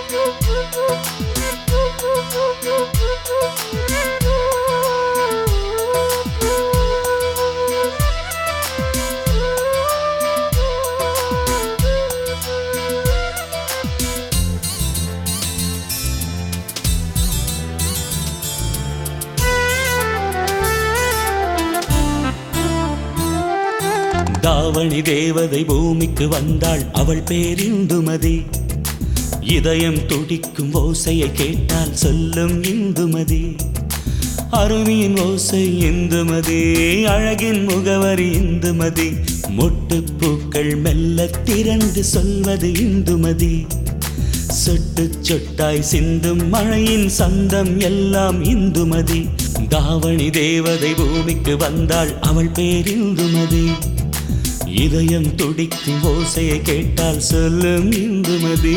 தாவணி தேவதை பூமிக்கு வந்தாள் அவள் பேர் இந்துமதி இதயம் துடிக்கும் ஓசையை கேட்டால் சொல்லும் இந்துமதி அருவியின் ஓசை இந்துமதி அழகின் முகவரி இந்துமதி மொட்டுப்பூக்கள் மெல்ல திரண்டு சொல்வது இந்துமதி சொட்டு சொட்டாய் சிந்தும் மழையின் சந்தம் எல்லாம் இந்துமதி தாவணி தேவதை பூமிக்கு வந்தாள் அவள் பேர் இந்துமதி இதயம் துடிக்கும் ஓசையை கேட்டால் சொல்லும் இந்துமதி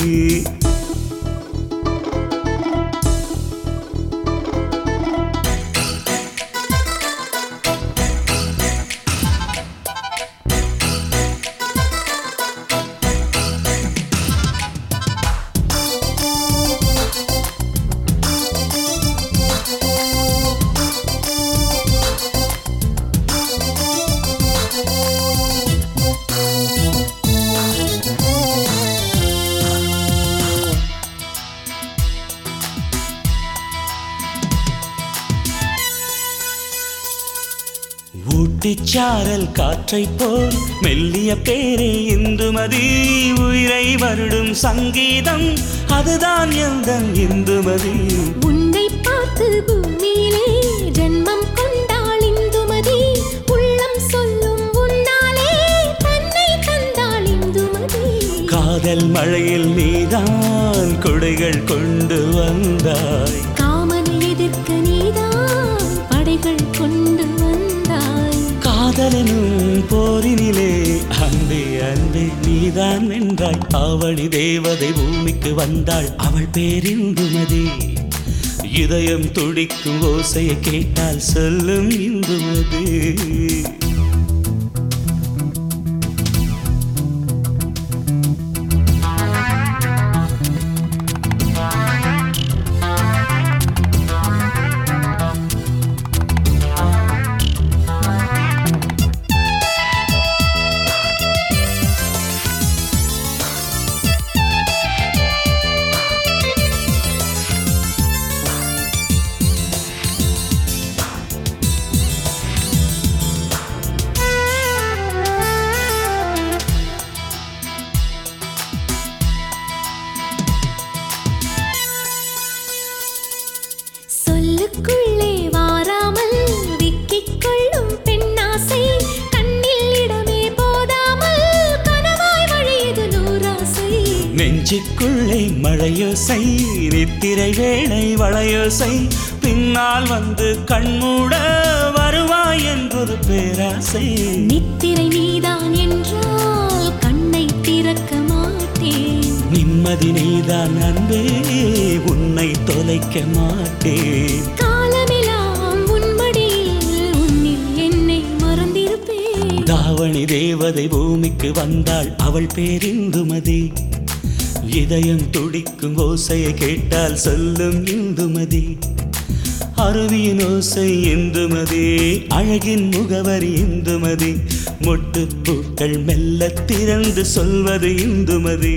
ஊட்டிச்சாரல் காற்றைப் போல் மெல்லிய பேரே இந்துமதி உயிரை வருடும் சங்கீதம் அதுதான் எந்த இந்துமதி உன்னை பார்த்து பூமியிலே ஜென்மம் கொண்டாள் இந்துமதி உள்ளம் சொல்லும் உன்னாலே தன்னை தந்தாள் இந்துமதி காதல் மழையில் நீதான் கொடைகள் கொண்டு வந்தாய் காமனை எதிர்க்க நீதான் படைகள் கொண்டு வந்தாய் காதலனும் போரினிலே அன்பே அன்பே நீதான் வென்றாய் ஆவணி தேவதை பூமிக்கு வந்தாள் அவள் பேரிந்துமதி இதயம் துடிக்கும் ஓசையை கேட்டால் சொல்லும் இந்துமதி சொல்லுக்குள்ளே வாராமல் விக்கிக் கொள்ளும் பெண்ணாசை கண்ணில் இடமே போதாமல் கனவாய் வழியது நூறாசை நெஞ்சுக்குள்ளே மழையோசை நித்திரை வேளை வளையோசை பின்னால் வந்து கண்மூட வருவாய் என்றொரு பேராசை நித்திரை நீதான் என்றால் கண்ணை திறக்க மாட்டேன் நிம்மதி நீதான் அன்பே உன்னை தொலைக்க மாட்டேன் காலமெல்லாம் உன்மடியில் உன்னில் என்னை மறந்திருப்பேன் தாவணி தேவதை பூமிக்கு வந்தாள் அவள் பேரிந்துமதி இதயம் துடிக்கும் ஓசையை கேட்டால் சொல்லும் இந்துமதி அருவியின் ஓசை இந்துமதி அழகின் முகவரி இந்துமதி மொட்டுப்பூக்கள் மெல்ல திறந்து சொல்வது இந்துமதி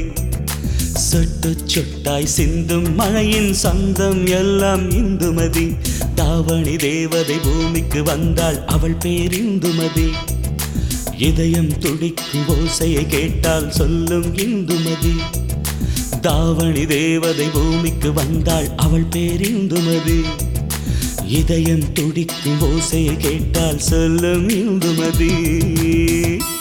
சொட்டு சொட்டாய் சிந்தும் மழையின் சந்தம் எல்லாம் இந்துமதி தாவணி தேவதை பூமிக்கு வந்தாள் அவள் பேர் இந்துமதி இதயம் துடிக்கும் ஓசையை கேட்டால் சொல்லும் இந்துமதி தாவணி தேவதை பூமிக்கு வந்தாள் அவள் பேர் இந்துமதி இதயம் துடிக்கும் ஓசையை கேட்டால் சொல்லும் இந்துமதி